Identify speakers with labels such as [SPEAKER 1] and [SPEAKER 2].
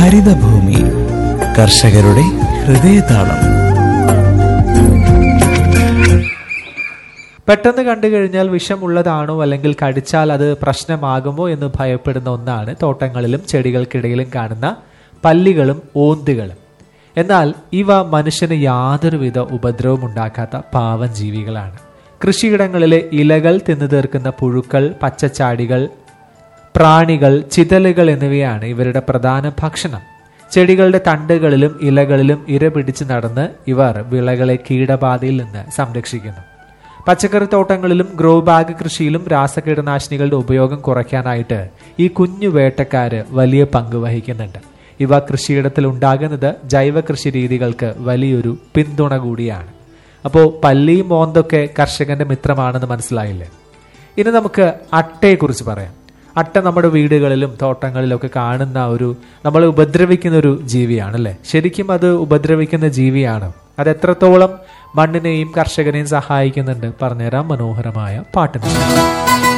[SPEAKER 1] ഹരിതഭൂമി കർഷകരുടെ ഹൃദയതാളം
[SPEAKER 2] പെട്ടെന്ന് കണ്ടു കഴിഞ്ഞാൽ വിഷമുള്ളതാണോ അല്ലെങ്കിൽ കടിച്ചാൽ അത് പ്രശ്നമാകുമോ എന്ന് ഭയപ്പെടുന്ന ഒന്നാണ് തോട്ടങ്ങളിലും ചെടികൾക്കിടയിലും കാണുന്ന പല്ലികളും ഓന്തുകളും എന്നാൽ ഇവ മനുഷ്യന് യാതൊരുവിധ ഉപദ്രവവും ഉണ്ടാക്കാത്ത പാവം ജീവികളാണ് കൃഷിയിടങ്ങളിലെ ഇലകൾ തിന്നു തീർക്കുന്ന പുഴുക്കൾ പച്ചച്ചാടികൾ പ്രാണികൾ ചിതലുകൾ എന്നിവയാണ് ഇവരുടെ പ്രധാന ഭക്ഷണം ചെടികളുടെ തണ്ടുകളിലും ഇലകളിലും ഇര പിടിച്ച് നടന്ന് ഇവർ വിളകളെ കീടബാധയിൽ നിന്ന് സംരക്ഷിക്കുന്നു പച്ചക്കറി തോട്ടങ്ങളിലും ഗ്രോ ബാഗ് കൃഷിയിലും രാസകീടനാശിനികളുടെ ഉപയോഗം കുറയ്ക്കാനായിട്ട് ഈ കുഞ്ഞു വേട്ടക്കാര് വലിയ പങ്ക് വഹിക്കുന്നുണ്ട് ഇവ കൃഷിയിടത്തിൽ ഉണ്ടാകുന്നത് ജൈവ കൃഷി രീതികൾക്ക് വലിയൊരു പിന്തുണ കൂടിയാണ് അപ്പോൾ പല്ലിയും മോന്തൊക്കെ കർഷകന്റെ മിത്രമാണെന്ന് മനസ്സിലായില്ലേ ഇനി നമുക്ക് അട്ടയെക്കുറിച്ച് പറയാം അട്ട നമ്മുടെ വീടുകളിലും തോട്ടങ്ങളിലും ഒക്കെ കാണുന്ന ഒരു നമ്മളെ ഉപദ്രവിക്കുന്ന ഒരു ജീവിയാണ് അല്ലേ ശരിക്കും അത് ഉപദ്രവിക്കുന്ന ജീവിയാണ് അത് എത്രത്തോളം മണ്ണിനെയും കർഷകനെയും സഹായിക്കുന്നുണ്ട് പറഞ്ഞുതരാം മനോഹരമായ പാട്ടിന് ശേഷം